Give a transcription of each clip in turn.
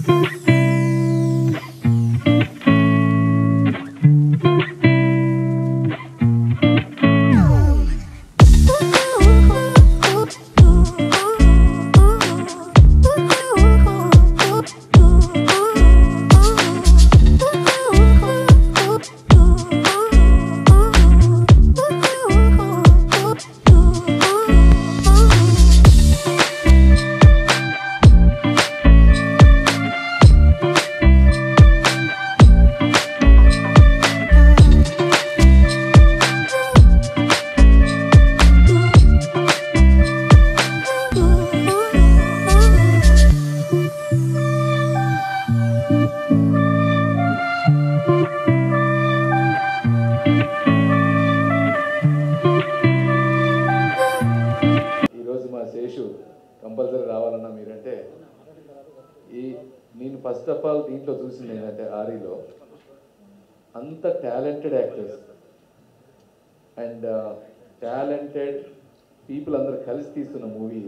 ఈరోజు మా శేషు కంపల్సరీ రావాలన్నా మీరంటే ఈ నేను ఫస్ట్ ఆఫ్ ఆల్ దీంట్లో చూసింది ఏంటంటే ఆరీలో అంత talented actors and talented people అందరు కలిసి తీస్తున్న మూవీ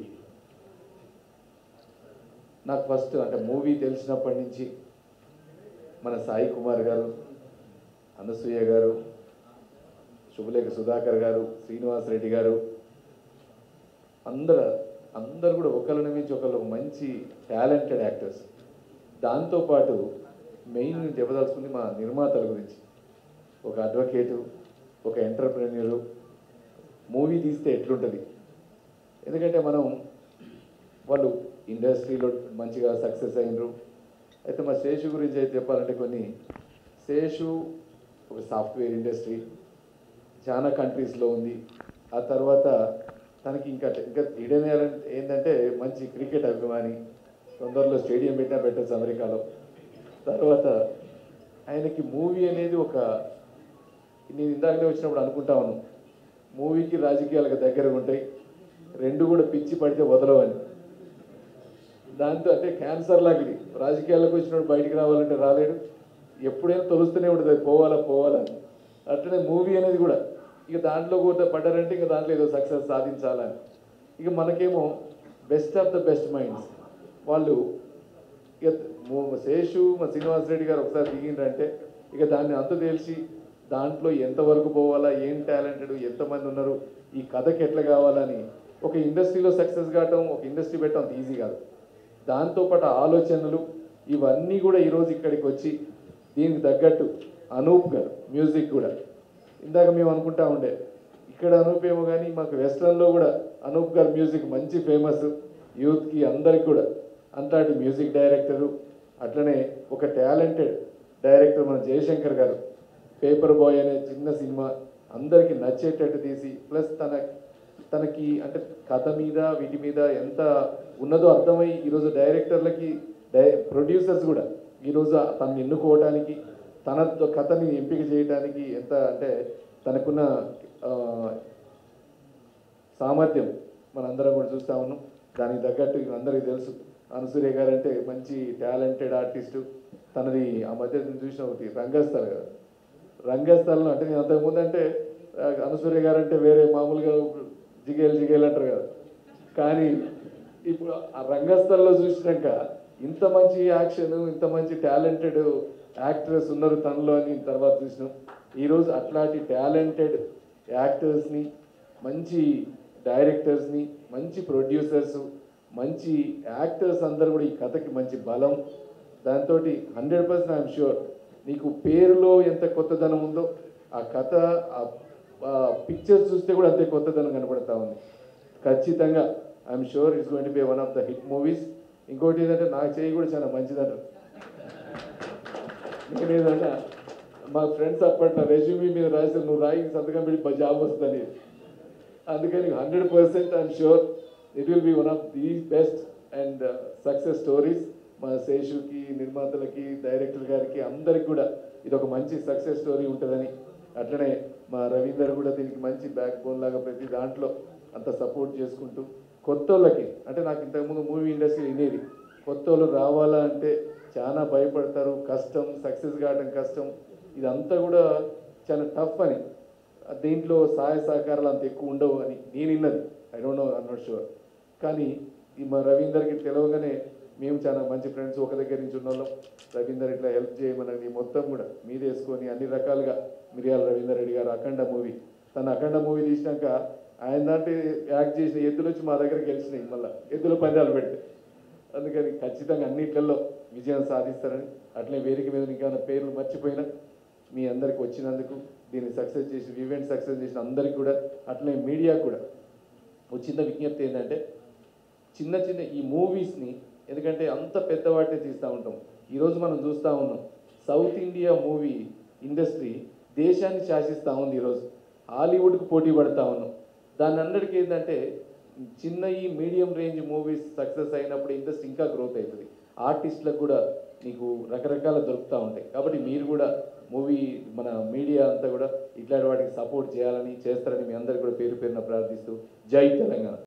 నాకు ఫస్ట్ అంటే మూవీ తెలిసినప్పటి నుంచి మన సాయి కుమార్ గారు అనసూయ గారు శుభలేఖ సుధాకర్ గారు శ్రీనివాస్ రెడ్డి గారు అందరు అందరు కూడా ఒకరిని మించి ఒకరు మంచి టాలెంటెడ్ యాక్టర్స్ దాంతోపాటు మెయిన్ నేను చెప్పదలుచుకుంది మా నిర్మాతల గురించి ఒక అడ్వకేటు ఒక ఎంటర్ప్రెన్యూరు మూవీ తీస్తే ఎట్లుంటుంది ఎందుకంటే మనం వాళ్ళు ఇండస్ట్రీలో మంచిగా సక్సెస్ అయినరు అయితే మా శేషు గురించి అయితే చెప్పాలంటే కొన్ని శేషు ఒక సాఫ్ట్వేర్ ఇండస్ట్రీ చాలా కంట్రీస్లో ఉంది ఆ తర్వాత తనకి ఇంకా ఇంకా హిడెన్ ఏంటంటే మంచి క్రికెట్ అభిమాని తొందరలో స్టేడియం పెట్టినా పెట్టచ్చు అమెరికాలో తర్వాత ఆయనకి మూవీ అనేది ఒక నేను ఇందాకనే వచ్చినప్పుడు అనుకుంటా ఉన్నాను మూవీకి రాజకీయాలకు దగ్గరగా ఉంటాయి రెండు కూడా పిచ్చి పడితే వదలవని దాంతో అంటే క్యాన్సర్ లాగా ఇది రాజకీయాలకు వచ్చినప్పుడు బయటికి రావాలంటే రాలేడు ఎప్పుడైనా తొలుస్తూనే ఉంటుంది అది పోవాలా పోవాలా అట్లనే మూవీ అనేది కూడా ఇక దాంట్లో కూడా పడ్డారంటే ఇక దాంట్లో ఏదో సక్సెస్ సాధించాలని ఇక మనకేమో best of the best minds వాళ్ళు ఇక మో- శేషు మా శ్రీనివాస్ రెడ్డి గారు ఒకసారి దిగిండ్రంటే ఇక దాన్ని అంత తెలిసి దాంట్లో ఎంతవరకు పోవాలా ఏం టాలెంటెడ్ ఎంతమంది ఉన్నారు ఈ కథకి ఎట్లా కావాలని ఒక ఇండస్ట్రీలో సక్సెస్ కావటం ఒక ఇండస్ట్రీ పెట్టడం అంత ఈజీ కాదు దాంతోపాటు ఆలోచనలు ఇవన్నీ కూడా ఈరోజు ఇక్కడికి వచ్చి దీనికి తగ్గట్టు అనూప్ గారు మ్యూజిక్ కూడా ఇందాక మేము అనుకుంటా ఉండే ఇక్కడ అనూప్ ఏమో కానీ మాకు వెస్ట్రన్లో కూడా అనూప్ గారు మ్యూజిక్ మంచి ఫేమస్ యూత్కి అందరికి కూడా అంతటి మ్యూజిక్ డైరెక్టరు అట్లనే ఒక టాలెంటెడ్ డైరెక్టర్ మన జయశంకర్ గారు పేపర్ బాయ్ అనే చిన్న సినిమా అందరికీ నచ్చేటట్టు తీసి ప్లస్ తన తనకి అంటే కథ మీద వీటి మీద ఎంత ఉన్నదో అర్థమై ఈరోజు డైరెక్టర్లకి డై ప్రొడ్యూసర్స్ కూడా ఈరోజు తనని ఎన్నుకోవడానికి తన కథని ఎంపిక చేయడానికి ఎంత అంటే తనకున్న ఆ, సామర్థ్యం మనందరం కూడా చూస్తా ఉన్నాం దానికి తగ్గట్టు ఇక అందరికీ తెలుసు అనసూర్య గారు అంటే మంచి టాలెంటెడ్ ఆర్టిస్టు తనది ఆ మధ్య నేను చూసిన ఒకటి రంగస్థల కదా రంగస్థలంలో అంటే నేను అంతకుముందు అంటే ఆ, అనసూర్య గారు అంటే వేరే మామూలుగా జిగేలు జిగేలు అంటారు కదా కానీ ఇప్పుడు ఆ రంగస్థలంలో చూసినాక ఇంత మంచి యాక్షన్ ఇంత మంచి టాలెంటెడ్ యాక్టర్స్ ఉన్నారు తనలో అని తర్వాత చూసినాం ఈరోజు అట్లాంటి టాలెంటెడ్ యాక్టర్స్ని మంచి డైరెక్టర్స్ని మంచి ప్రొడ్యూసర్స్ మంచి యాక్టర్స్ అందరు కూడా ఈ కథకి మంచి బలం దాంతో హండ్రెడ్ పర్సెంట్ ఐఎమ్ షూర్ నీకు పేరులో ఎంత కొత్తదనం ఉందో ఆ కథ ఆ పిక్చర్స్ చూస్తే కూడా అంతే కొత్తదనం కనపడతా ఉంది ఖచ్చితంగా I'm sure it's going to be one of the hit movies ఇంకోటి ఏంటంటే నాకు చేయి కూడా చాలా మంచిదంటారు నేను ఏదన్నా మా ఫ్రెండ్స్ అప్పట్లో రెజ్యూమీ మీద రాసి నువ్వు రాయి సంతకం పెట్టి జాబ్ వస్తుంది అందుకని hundred percent I'm sure it will be one of the best and success stories మా శేషుకి నిర్మాతలకి డైరెక్టర్ గారికి అందరికి కూడా ఇది ఒక మంచి సక్సెస్ స్టోరీ ఉంటుందని అట్లనే మా రవీందర్ కూడా దీనికి మంచి బ్యాక్ బోన్ లాగా ప్రతి దాంట్లో అంత సపోర్ట్ చేసుకుంటూ కొత్త వాళ్ళకి అంటే నాకు ఇంతకుముందు మూవీ ఇండస్ట్రీ వినేది కొత్త వాళ్ళు రావాలా అంటే చాలా భయపడతారు కష్టం సక్సెస్ కావడం కష్టం ఇదంతా కూడా చాలా టఫ్ అని దీంట్లో సహాయ సహకారాలు అంత ఎక్కువ ఉండవు అని నేను విన్నది I don't know I'm not sure కానీ ఈ మా రవీందర్కి తెలవగానే మేము చాలా మంచి ఫ్రెండ్స్ ఒక దగ్గర నుంచి ఉన్న వాళ్ళం రవీందర్ ఇట్లా హెల్ప్ చేయమనండి మొత్తం కూడా మీద వేసుకొని అన్ని రకాలుగా మిరియాల రవీందర్ రెడ్డి గారు అఖండ మూవీ తన అఖండ మూవీ తీసినాక ఆయన దాంట్లో యాక్ట్ చేసిన ఎద్దులు వచ్చి మా దగ్గర గెలిచినాయి మళ్ళీ ఎద్దుల పందాలు పెడితే అందుకని ఖచ్చితంగా అన్నిట్లలో విజయం సాధిస్తారని అట్లే వేదిక మీద ఇంకా నా పేర్లు మర్చిపోయినా మీ అందరికి వచ్చినందుకు దీన్ని సక్సెస్ చేసి ఈవెంట్ సక్సెస్ చేసిన అందరికి కూడా అట్లే మీడియా కూడా ఒక చిన్న విజ్ఞప్తి ఏంటంటే చిన్న చిన్న ఈ మూవీస్ని ఎందుకంటే అంత పెద్ద వాటిని తీస్తూ ఉంటాం ఈరోజు మనం చూస్తూ ఉన్నాం సౌత్ ఇండియా మూవీ ఇండస్ట్రీ దేశాన్ని శాసిస్తూ ఉంది ఈరోజు హాలీవుడ్కి పోటీ పడతా ఉన్నాం దాని అందరికీ ఏంటంటే చిన్న ఈ మీడియం రేంజ్ మూవీస్ సక్సెస్ అయినప్పుడు ఇండస్ట్రీ ఇంకా గ్రోత్ అవుతుంది ఆర్టిస్టులకు కూడా మీకు రకరకాల దొరుకుతూ ఉంటాయి కాబట్టి మీరు కూడా మూవీ మన మీడియా అంతా కూడా ఇట్లాంటి వాటికి సపోర్ట్ చేయాలని చేస్తారని మీ అందరికీ కూడా పేరు పేరున ప్రార్థిస్తూ జై తెలంగాణ